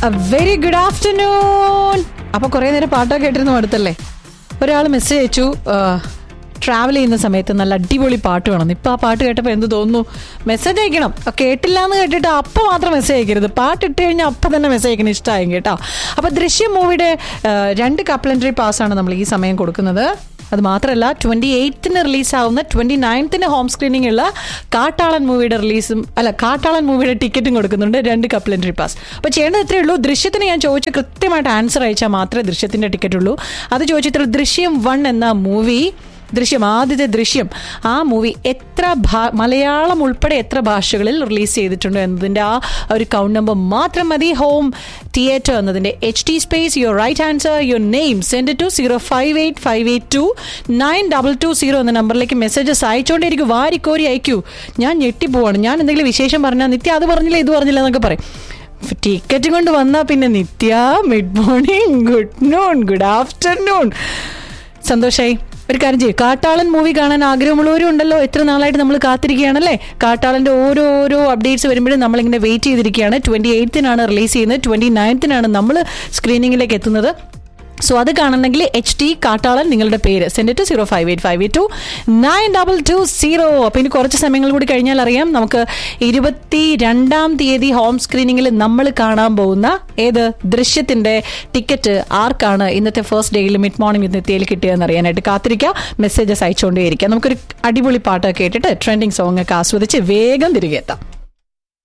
very good afternoon അപ്പൊ കുറെ നേരം പാട്ടൊക്കെ കേട്ടിരുന്നു അടുത്തല്ലേ ഒരാൾ മെസ്സേജ് അയച്ചു ട്രാവൽ ചെയ്യുന്ന സമയത്ത് നല്ല അടിപൊളി പാട്ട് വേണം ഇപ്പൊ ആ പാട്ട് കേട്ടപ്പോൾ എന്ത് തോന്നുന്നു മെസ്സേജ് അയക്കണം ആ, കേട്ടില്ല എന്ന് കേട്ടിട്ട് അപ്പം മാത്രം മെസ്സേജ് അയക്കരുത് പാട്ട് ഇട്ട് കഴിഞ്ഞാൽ അപ്പം തന്നെ മെസ്സേജ് അയക്കണം ഇഷ്ടമായി കേട്ടോ അപ്പൊ ദൃശ്യം മൂവിയുടെ രണ്ട് കപ്ലൻട്രി പാസ്സാണ് നമ്മൾ ഈ സമയം കൊടുക്കുന്നത് അത് മാത്രമല്ല ട്വന്റി എയ്ത്തിന് റിലീസാവുന്ന ട്വന്റി നയൻത്തിന് ഹോം സ്ക്രീനിങ് ഉള്ള കാട്ടാളൻ മൂവിയുടെ റിലീസും അല്ല കാട്ടാളൻ മൂവിയുടെ ടിക്കറ്റും കൊടുക്കുന്നുണ്ട് രണ്ട് കപ്ലൻട്രി പാസ് അപ്പോൾ ചെയ്യേണ്ടത് ഇത്രയേ ഉള്ളൂ ദൃശ്യത്തിന് ഞാൻ ചോദിച്ച കൃത്യമായിട്ട് ആൻസർ അയച്ചാൽ മാത്രമേ ദൃശ്യത്തിന്റെ ടിക്കറ്റ് ഉള്ളൂ അത് ചോദിച്ചിട്ടുള്ള ദൃശ്യം വൺ എന്ന മൂവി ദൃശ്യം ആദ്യത്തെ ദൃശ്യം ആ മൂവി എത്ര ഭാ മലയാളം ഉൾപ്പെടെ എത്ര ഭാഷകളിൽ റിലീസ് ചെയ്തിട്ടുണ്ട് എന്നതിൻ്റെ ആ ഒരു കൗണ്ട് നമ്പർ മാത്രം മതി ഹോം തിയേറ്റർ എന്നതിൻ്റെ H T space your right answer your name send to zero five eight five eight two nine double two zero എന്ന നമ്പറിലേക്ക് മെസ്സേജസ് അയച്ചുകൊണ്ടിരിക്കും വാരിക്കോരി അയക്കൂ ഞാൻ ഞെട്ടിപ്പോവാണ് ഞാൻ എന്തെങ്കിലും വിശേഷം പറഞ്ഞാൽ നിത്യ അത് പറഞ്ഞില്ല ഇത് പറഞ്ഞില്ല എന്നൊക്കെ പറയും ടിക്കറ്റ് കൊണ്ട് വന്നാൽ പിന്നെ Nithya mid morning good noon good afternoon സന്തോഷായി ഒരു കാര്യം ചെയ്യും കാട്ടാളൻ മൂവി കാണാൻ ആഗ്രഹമുള്ളവരും ഉണ്ടല്ലോ എത്ര നാളായിട്ട് നമ്മൾ കാത്തിരിക്കുകയാണല്ലേ കാട്ടാളന്റെ ഓരോ ഓരോ അപ്ഡേറ്റ്സ് വരുമ്പോഴും നമ്മളിങ്ങനെ വെയിറ്റ് ചെയ്തിരിക്കുകയാണ് ട്വന്റി എയ്ത്തിനാണ് റിലീസ് ചെയ്യുന്നത് ട്വന്റി നയൻത്തിനാണ് നമ്മൾ സ്ക്രീനിങ്ങിലേക്ക് എത്തുന്നത് സോ അത് കാണണമെങ്കിൽ എച്ച് ടി കാട്ടാളൻ നിങ്ങളുടെ പേര് send to zero five eight five eight two nine double two zero അപ്പോൾ ഇനി കുറച്ച് സമയങ്ങൾ കൂടി കഴിഞ്ഞാൽ അറിയാം നമുക്ക് ഇരുപത്തി രണ്ടാം തീയതി ഹോം സ്ക്രീനിങ്ങിൽ നമ്മൾ കാണാൻ പോകുന്ന ഏത് ദൃശ്യത്തിന്റെ ടിക്കറ്റ് ആർക്കാണ് ഇന്നത്തെ ഫസ്റ്റ് ഡേയിൽ മിഡ് മോർണിംഗ് ഇന്നത്തേയിൽ കിട്ടിയതെന്ന് അറിയാനായിട്ട് കാത്തിരിക്കുക മെസ്സേജസ് അയച്ചുകൊണ്ടേയിരിക്കുക നമുക്കൊരു അടിപൊളി പാട്ട് കേട്ടിട്ട് ട്രെൻഡിങ് സോങ് ഒക്കെ ആസ്വദിച്ച് വേഗം തിരികെ എത്താം